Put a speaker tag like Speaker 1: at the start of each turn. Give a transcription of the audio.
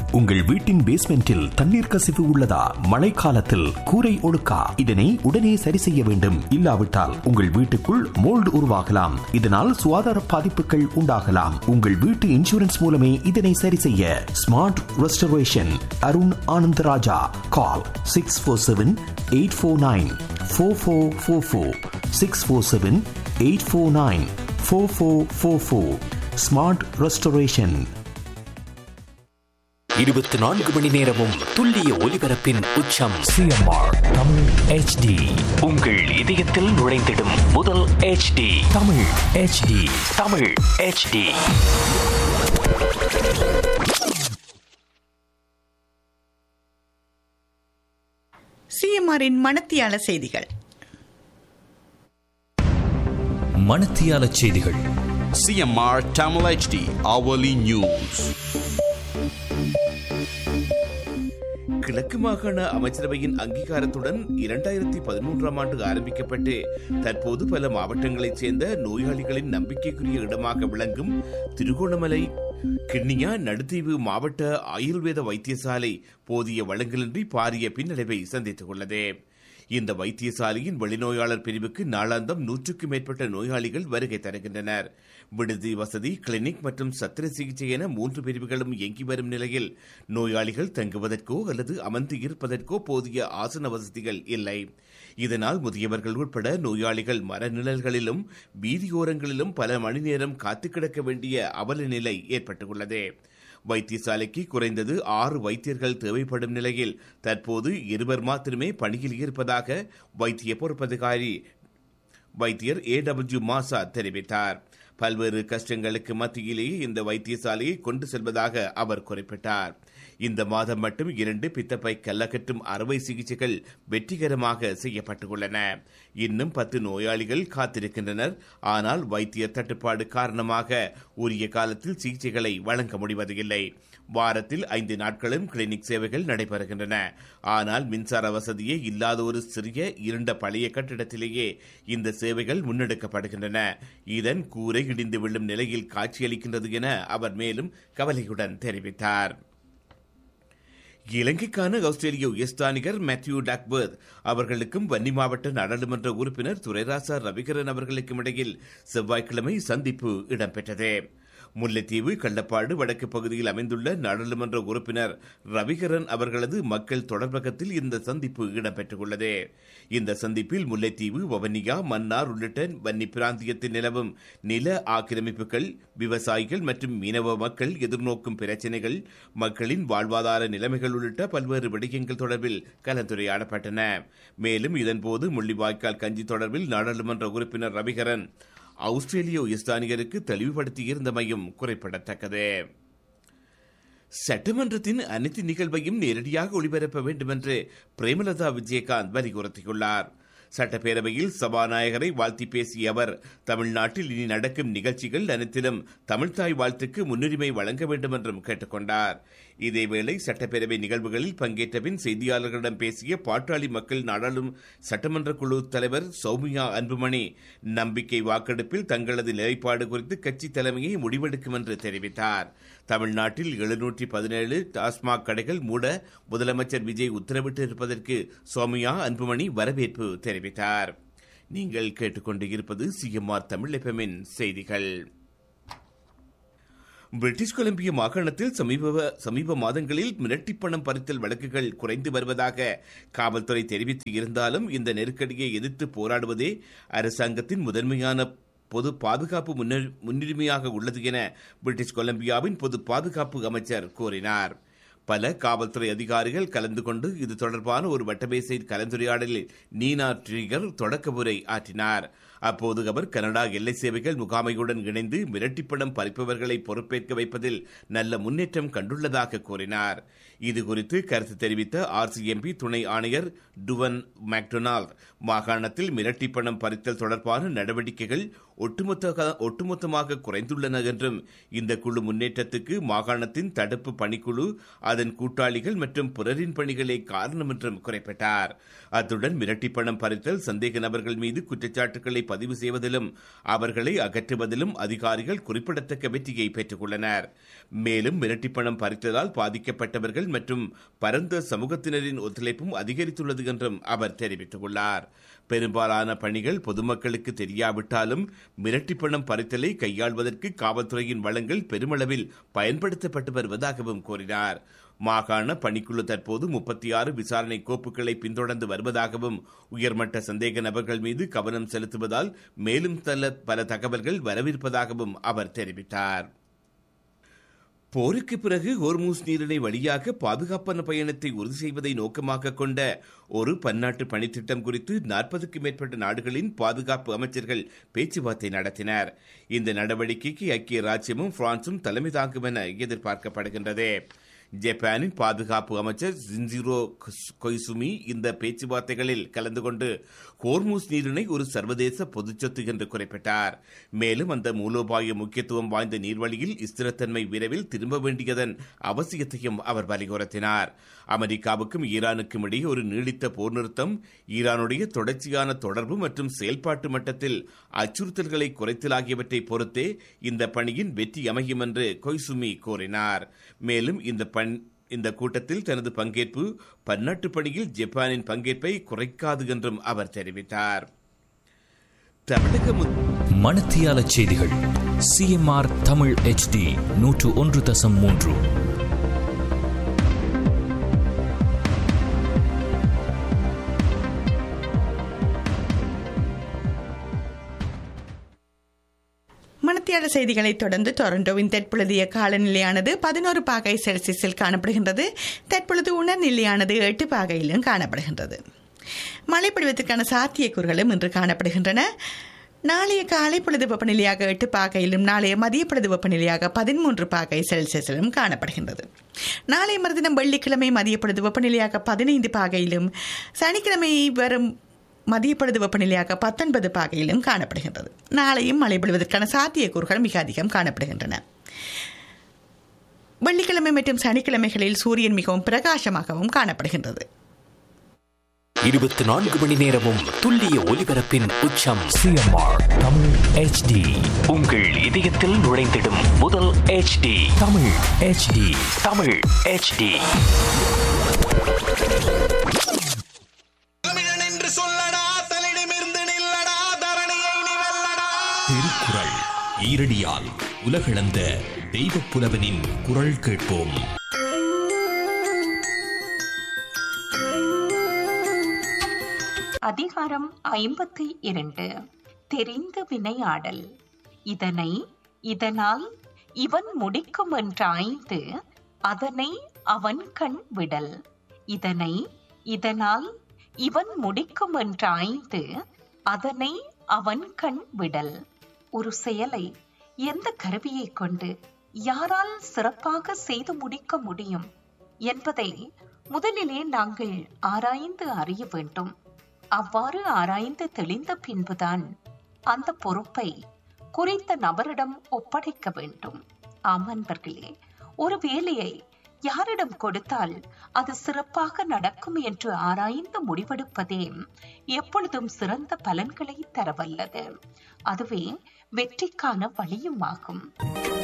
Speaker 1: உங்கள் வீட்டின் பேஸ்மெண்டில் தண்ணீர் கசிவு உள்ளதா மழைக்காலத்தில் கூரை ஒழுக்கா இதனை உடனே சரி செய்ய வேண்டும் இல்லாவிட்டால் உங்கள் வீட்டுக்குள் மோல்டு உருவாகலாம் இதனால் சுகாதார பாதிப்புகள் உண்டாகலாம் உங்கள் வீட்டு இன்சூரன்ஸ் மூலமே இதனை சரி செய்ய smart restoration Arun Anandaraja call six four seven eight four nine four four four four six four seven eight four nine four four four four smart restoration
Speaker 2: இருபத்தி நான்கு மணி நேரமும் துல்லிய ஒலிபரப்பின் உச்சம்
Speaker 3: சிஎம்ஆர் தமிழ் ஹெச்டி
Speaker 2: உங்கள் இதயத்தில் நுழைந்திடும் முதல் HD
Speaker 3: Tamil HD
Speaker 2: Tamil HD
Speaker 4: சிஎம்ஆரின் மணத்தியால செய்திகள்
Speaker 3: மணத்தியால செய்திகள்
Speaker 5: CMR Tamil HD hourly news.
Speaker 6: கிழக்கு மாகாண அமைச்சரவையின் அங்கீகாரத்துடன் இரண்டாயிரத்தி பதிமூன்றாம் ஆண்டு ஆரம்பிக்கப்பட்டு தற்போது பல மாவட்டங்களைச் சேர்ந்த நோயாளிகளின் நம்பிக்கைக்குரிய இடமாக விளங்கும் திருகோணமலை கிண்ணியா நடுத்தீவு மாவட்ட ஆயுர்வேத வைத்தியசாலை போதிய வளங்களின்றி பாரிய பின்னடைவை சந்தித்துள்ளது இந்த வைத்தியசாலையின் வெளிநோயாளர் பிரிவுக்கு நாளாந்தம் நூற்றுக்கும் மேற்பட்ட நோயாளிகள் வருகை தருகின்றனர் விடுதி வசதி கிளினிக் மற்றும் சத்திர சிகிச்சை என மூன்று பிரிவுகளும் இயங்கி வரும் நிலையில் நோயாளிகள் தங்குவதற்கோ அல்லது அமர்ந்து இருப்பதற்கோ போதிய ஆசன வசதிகள் இல்லை இதனால் முதியவர்கள் உட்பட நோயாளிகள் மரநிழல்களிலும் வீதியோரங்களிலும் பல மணி நேரம் காத்து கிடக்க வேண்டிய அவல நிலை ஏற்பட்டுள்ளது வைத்தியசாலைக்கு குறைந்தது ஆறு வைத்தியர்கள் தேவைப்படும் நிலையில் தற்போது இருவர் மாத்திரமே பணியில் இருப்பதாக வைத்திய பொறுப்பதிகாரி வைத்தியர் ஏ டபிள்யூ மாசா தெரிவித்தார் பல்வேறு கஷ்டங்களுக்கு மத்தியிலேயே இந்த வைத்தியசாலையை கொண்டு செல்வதாக அவர் குறிப்பிட்டார் இந்த மாதம் மட்டும் இரண்டு பித்தப்பை கல்லகற்றும் அறுவை சிகிச்சைகள் வெற்றிகரமாக செய்யப்பட்டுள்ளன இன்னும் பத்து நோயாளிகள் காத்திருக்கின்றனர் ஆனால் வைத்தியர் தட்டுப்பாடு காரணமாக உரிய காலத்தில் சிகிச்சைகளை வழங்க முடிவதில்லை வாரத்தில் ஐந்து நாட்களும் கிளினிக் சேவைகள் நடைபெறுகின்றன ஆனால் மின்சார வசதியே இல்லாத ஒரு சிறிய இருண்ட பழைய கட்டிடத்திலேயே இந்த சேவைகள் முன்னெடுக்கப்படுகின்றன இதன் கூரை இடிந்து விழும் நிலையில் காட்சியளிக்கின்றது என அவர் மேலும் கவலையுடன் தெரிவித்தார் இலங்கைக்கான ஆஸ்திரேலிய உயர்ஸ்தானிகர் மேத்யூ டாக்பர்த் அவர்களுக்கும் வன்னி மாவட்ட நாடாளுமன்ற உறுப்பினர் துரைராசா ரவிகரன் அவர்களுக்கும் இடையில் செவ்வாய்க்கிழமை சந்திப்பு இடம்பெற்றது முல்லைத்தீவு கள்ளப்பாடு வடக்கு பகுதியில் அமைந்துள்ள நாடாளுமன்ற உறுப்பினர் ரவிகரன் அவர்களது மக்கள் தொடர்பகத்தில் இந்த சந்திப்பு இடம்பெற்றுள்ளது இந்த சந்திப்பில் முல்லைத்தீவு வவனியா மன்னார் உள்ளிட்ட வன்னி பிராந்தியத்தில் நிலவும் நில ஆக்கிரமிப்புகள் விவசாயிகள் மற்றும் மீனவ மக்கள் எதிர்நோக்கும் பிரச்சினைகள் மக்களின் வாழ்வாதார நிலைமைகள் உள்ளிட்ட பல்வேறு விடயங்கள் தொடர்பில் கலந்துரையாடப்பட்டன மேலும் இதன்போது முள்ளிவாய்க்கால் கஞ்சி தொடர்பில் நாடாளுமன்ற உறுப்பினர் ரவிகரன் ஆஸ்திரேலிய உயர்ஸ்தானிகருக்கு தெளிவுபடுத்தியிருந்தமையும் குறிப்பிடத்தக்கது சட்டமன்றத்தின் அனைத்து நிகழ்வையும் நேரடியாக ஒளிபரப்ப வேண்டும் என்று பிரேமலதா விஜயகாந்த் வலியுறுத்தியுள்ளார் சட்டப்பேரவையில் சபாநாயகரை வாழ்த்தி பேசிய அவர் தமிழ்நாட்டில் இனி நடக்கும் நிகழ்ச்சிகள் அனைத்திலும் தமிழ்தாய் வாழ்த்துக்கு முன்னுரிமை வழங்க வேண்டும் என்றும் கேட்டுக்கொண்டார் இதேவேளை சட்டப்பேரவை நிகழ்வுகளில் பங்கேற்ற பின் செய்தியாளர்களிடம் பேசிய பாட்டாளி மக்கள் நாடாளும் சட்டமன்ற குழு தலைவர் சௌமியா அன்புமணி நம்பிக்கை வாக்கெடுப்பில் தங்களது நிலைப்பாடு குறித்து கட்சி தலைமையை முடிவெடுக்கும் என்று தெரிவித்தார் தமிழ்நாட்டில் எழுநூற்றி பதினேழு டாஸ்மாக் கடைகள் மூட முதலமைச்சர் விஜய் உத்தரவிட்டு இருப்பதற்கு சௌமியா அன்புமணி வரவேற்பு தெரிவித்தார் நீங்கள் கேட்டுக்கொண்டு இருப்பது சிஎம்ஆர் தமிழ் எஃப்எம்மின் செய்திகள் பிரிட்டிஷ் கொலம்பியா மாகாணத்தில் சமீப சமீப மாதங்களில் மிரட்டி பணம் பறித்தல் வழக்குகள் குறைந்து வருவதாக காவல்துறை தெரிவித்து இருந்தாலும் இந்த நெருக்கடியை எதிர்த்து போராடுவதே அரசாங்கத்தின் முதன்மையான பொது பாதுகாப்பு முன்னுரிமையாக உள்ளது என பிரிட்டிஷ் கொலம்பியாவின் பொது பாதுகாப்பு அமைச்சர் கூறினார் பல காவல்துறை அதிகாரிகள் கலந்து கொண்டு இது தொடர்பான ஒரு வட்டமேசை கலந்துரையாடலில் நீனா ட்ரிகர் தொடக்க உரை ஆற்றினார் அப்போது அவர் கனடா எல்லை சேவைகள் முகாமையுடன் இணைந்து மிரட்டிப்பணம் பறிப்பவர்களை பொறுப்பேற்க வைப்பதில் நல்ல முன்னேற்றம் கண்டுள்ளதாக கூறினார் இதுகுறித்து கருத்து தெரிவித்த ஆர்சிஎம்பி துணை ஆணையர் டுவன் மேக்டொனால்ட் மாகாணத்தில் மிரட்டிப்பணம் பறித்தல் தொடர்பான நடவடிக்கைகள் ஒட்டுமொத்த ஒட்டுமொத்தமாக குறைந்துள்ளன என்றும் இந்த குழு முன்னேற்றத்துக்கு மாகாணத்தின் தடுப்பு பணிக்குழு அதன் கூட்டாளிகள் மற்றும் பிறரின் பணிகளே காரணம் என்றும் குறிப்பிட்டார் அத்துடன் மிரட்டி பணம் பறித்தல் சந்தேக நபர்கள் மீது குற்றச்சாட்டுகளை பதிவு செய்வதிலும் அவர்களை அகற்றுவதிலும் அதிகாரிகள் குறிப்பிடத்தக்க வெற்றியை பெற்றுள்ளனர் மேலும் மிரட்டி பணம் பறித்ததால் பாதிக்கப்பட்டவர்கள் மற்றும் பரந்த சமூகத்தினரின் ஒத்துழைப்பும் அதிகரித்துள்ளது என்றும் அவர் தெரிவித்துள்ளார் பெரும்பாலான பணிகள் பொதுமக்களுக்கு தெரியாவிட்டாலும் மிரட்டி பணம் பறித்தலை கையாள்வதற்கு காவல்துறையின் வளங்கள் பெருமளவில் பயன்படுத்தப்பட்டு வருவதாகவும் கூறினார் மாகாண பணிக்குழு தற்போது முப்பத்தி ஆறு விசாரணை கோப்புகளை பின்தொடர்ந்து வருவதாகவும் உயர்மட்ட சந்தேக நபர்கள் மீது கவனம் செலுத்துவதால் மேலும் பல தகவல்கள் வரவிருப்பதாகவும் அவர் தெரிவித்தார் போருக்கு பிறகு ஹோர்மூஸ் நீரிணை வழியாக பாதுகாப்பான பயணத்தை உறுதி செய்வதை நோக்கமாக கொண்ட ஒரு பன்னாட்டு பணித்திட்டம் குறித்து நாற்பதுக்கும் மேற்பட்ட நாடுகளின் பாதுகாப்பு அமைச்சர்கள் பேச்சுவார்த்தை நடத்தினர் இந்த நடவடிக்கைக்கு ஐக்கிய ராஜ்யமும் பிரான்சும் தலைமை தாங்கும் என எதிர்பார்க்கப்படுகின்றது ஜப்பானின் பாதுகாப்பு அமைச்சர் ஜின்ஜிரோ கொய்சுமி இந்த பேச்சுவார்த்தைகளில் கலந்து கொண்டு ஹோர்மூஸ் நீரிணை ஒரு சர்வதேச பொதுச்சொத்து என்று குறிப்பிட்டார் மேலும் அந்த மூலோபாய முக்கியத்துவம் வாய்ந்த நீர்வழியில் ஸ்திரத்தன்மை விரைவில் திரும்ப வேண்டியதன் அவசியத்தையும் அவர் வலியுறுத்தினார் அமெரிக்காவுக்கும் ஈரானுக்கும் இடையே ஒரு நீடித்த போர் நிறுத்தம் ஈரானுடைய தொடர்ச்சியான தொடர்பு மற்றும் செயல்பாட்டு மட்டத்தில் அச்சுறுத்தல்களை குறைத்தல் ஆகியவற்றை பொறுத்தே இந்த பணியின் வெற்றி அமையும் என்று கொய்சுமி கூறினார் மேலும் இந்த பண் இந்த கூட்டத்தில் தனது பங்கேற்பு பன்னாட்டு பணியில் ஜப்பானின் பங்கேற்பை குறைக்காது என்றும் அவர் தெரிவித்தார் தமிழக
Speaker 3: மணத்தியால செய்திகள் சிஎம்ஆர் தமிழ் ஹெச்டி நூற்று ஒன்று தசம் மூன்று
Speaker 4: மணத்தியாள செய்திகளை தொடர்ந்து டொரண்டோவின் தற்பொழுதைய காலநிலையானது பதினோரு பாகை செல்சியஸில் காணப்படுகின்றது தற்பொழுது உணர்நிலையானது எட்டு பாகையிலும் காணப்படுகின்றது மழை பொழிவதற்கான சாத்தியக்கூறுகளும் இன்று காணப்படுகின்றன நாளைய காலை பொழுது வெப்பநிலையாக எட்டு பாகையிலும் நாளைய மதிய பொழுது வெப்பநிலையாக பதிமூன்று பாகை செல்சியஸிலும் காணப்படுகின்றது நாளைய மறுதினம் வெள்ளிக்கிழமை மதிய பொழுது வெப்பநிலையாக பதினைந்து பாகையிலும் சனிக்கிழமை வரும் மதிய பொழுது வெப்பநிலையாக பத்தொன்பது பாகையிலும் காணப்படுகின்றது நாளையும் மழை பொழிவதற்கான சாத்தியக்கூறுகள் மிக அதிகம் காணப்படுகின்றன வெள்ளிக்கிழமை மற்றும் சனிக்கிழமைகளில் சூரியன் மிகவும் பிரகாசமாகவும் காணப்படுகின்றது
Speaker 2: இருபத்தி நான்கு மணி நேரமும் துல்லிய ஒலிபரப்பின் உச்சம்
Speaker 3: சிஎம்ஆர் தமிழ் ஹெச்டி
Speaker 2: உங்கள் இதயத்தில் நுழைந்திடும் முதல் HD
Speaker 3: Tamil HD
Speaker 2: Tamil HD
Speaker 5: தமிழன் என்று சொல்லடா தலிடமிருந்து நில்லடா தரணியை நீ வெல்லடா
Speaker 3: திருக்குறள் ஈரடியால் உலகளந்த தெய்வப் புலவனின் குரல் கேட்போம்
Speaker 7: அதிகாரம் ஐம்பத்தி இரண்டு தெரிந்து வினையாடல் இதனை இதனால் இவன் முடிக்கும் என்றாய்ந்து அதனை அவன் கண் விடல் இதனை இதனால் இவன் முடிக்கும் என்றாய்ந்து அதனை அவன் கண் விடல் ஒரு செயலை எந்த கருவியை கொண்டு யாரால் சிறப்பாக செய்து முடிக்க முடியும் என்பதை முதலிலே நாங்கள் ஆராய்ந்து அறிய வேண்டும் அவ்வாறு ஆராய்ந்து தெளிந்த பின்புதான் அந்த பொறுப்பை குறித்த நபரிடம் ஒப்படைக்க வேண்டும் ஆம் அன்பர்களே ஒரு வேலையை யாரிடம் கொடுத்தால் அது சிறப்பாக நடக்கும் என்று ஆராய்ந்து முடிவெடுப்பதே எப்பொழுதும் சிறந்த பலன்களை தரவல்லது அதுவே வெற்றிக்கான வழியும் ஆகும்